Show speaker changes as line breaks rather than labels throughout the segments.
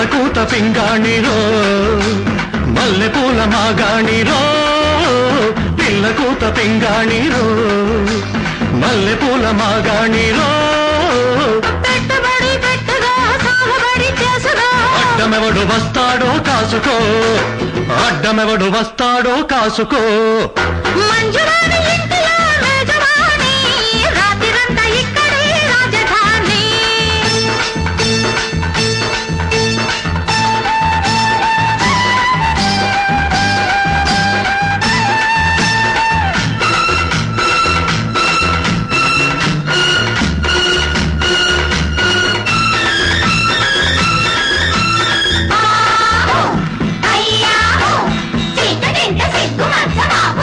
కూత పింగాణిరో మల్లె పూల మాగాణిరో పిల్ల కూత పింగాణిరో మల్లె పూల మాగాణిరో
పెట్టుబడి పెట్టుగా సాగుబడి చేసుగా
అడ్డమెవడు వస్తాడో కాసుకో అడ్డమెవడు వస్తాడో కాసుకో
మంజువాణి ఇంటిలో మేజవాణి రాత్రిరంతా ఇక్కడే రాజధాని అయ్యా చీకటింట సిగ్గు మచ్చ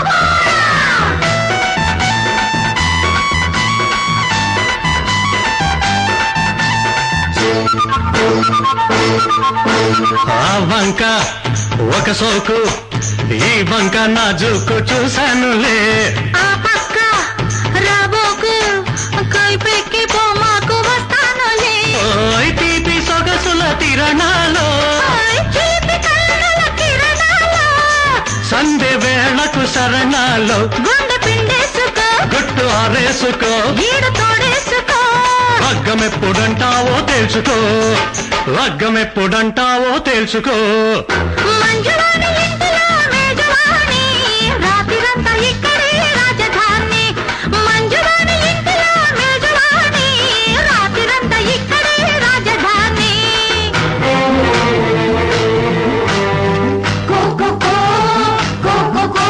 ఆ వంక ఒక సోకు ఈ వంక నా జూకు చూశానులే
ఆ పక్క రాబోకు కైపెక్కి పోమాకు వస్తానులే
ఓయ్ తీపి సొగసుల తిరణాలో
ఓయ్ చీపి కన్నుల కిరణాలు
సంధ్య వేళకు శరణాలో
గుండె పిండేసుకో
గుట్టు ఆరేసుకో
ఈడు తోడేసుకో
లగ్గమెప్పుడంటావో తెలుసుకో లగ్గమెప్పుడంటావో తెలుసుకో
మంజువాణి ఇంటిలో మేజవాణి రాత్రిరంతా ఇక్కడే రాజధాని మంజువాణి ఇంటిలో మేజవాణి రాత్రిరంతా ఇక్కడే రాజధాని కో కో కో కో కో కో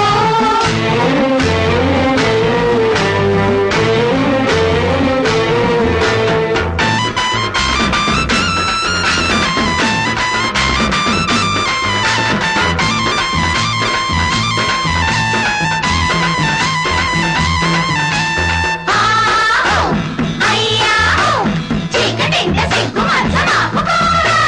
అయ్యా చీకటింట సిగ్గు మచ్చ మాపుకోరా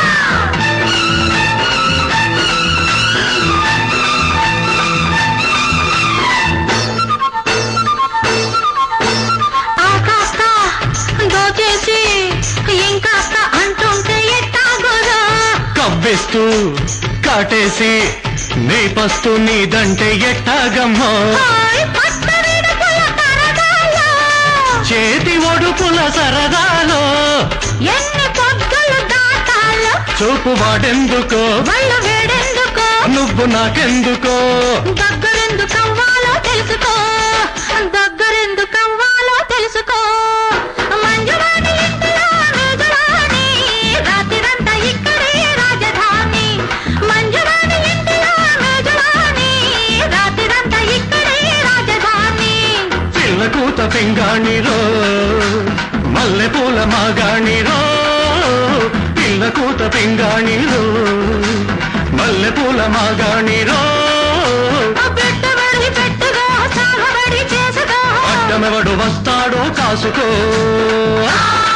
ఆ కాస్త దోచేసి ఇంకాస్త అంటుంటే ఎట్టాగోరా
కవ్విస్తూ కాటేసి నీ పస్తు నీదంటే ఎట్టాగమ్మో
హాయ్ పట్ట విడుపుల తరగాలో
చేతి ఒడుపుల సరదాలో
ఎన్ని పొద్దులు దాటాలో
చూపు వాడెందుకో
వల్ల వేడెందుకో
నువ్వు నాకెందుకో
దగ్గరెందుకు అవ్వాలో తెలుసుకో దగ్గరెందుకు అవ్వాలో తెలుసుకో మంజువాణి ఇంటిలో మేజవాణి రాత్రిరంతా ఇక్కడే రాజధాని మంజువాణి ఇంటిలో మేజవాణి రాత్రిరంతా ఇక్కడే రాజధాని
పిల్ల కూత పింగాణిరో మల్లె పూల మాగాణిరో పిల్ల కూత పింగాణిరో మల్లె పూల మాగాణిరో
పెట్టుబడి పెట్టుగా సాగుబడి చేసుగా
అడ్డమెవడు వస్తాడో కాసుకో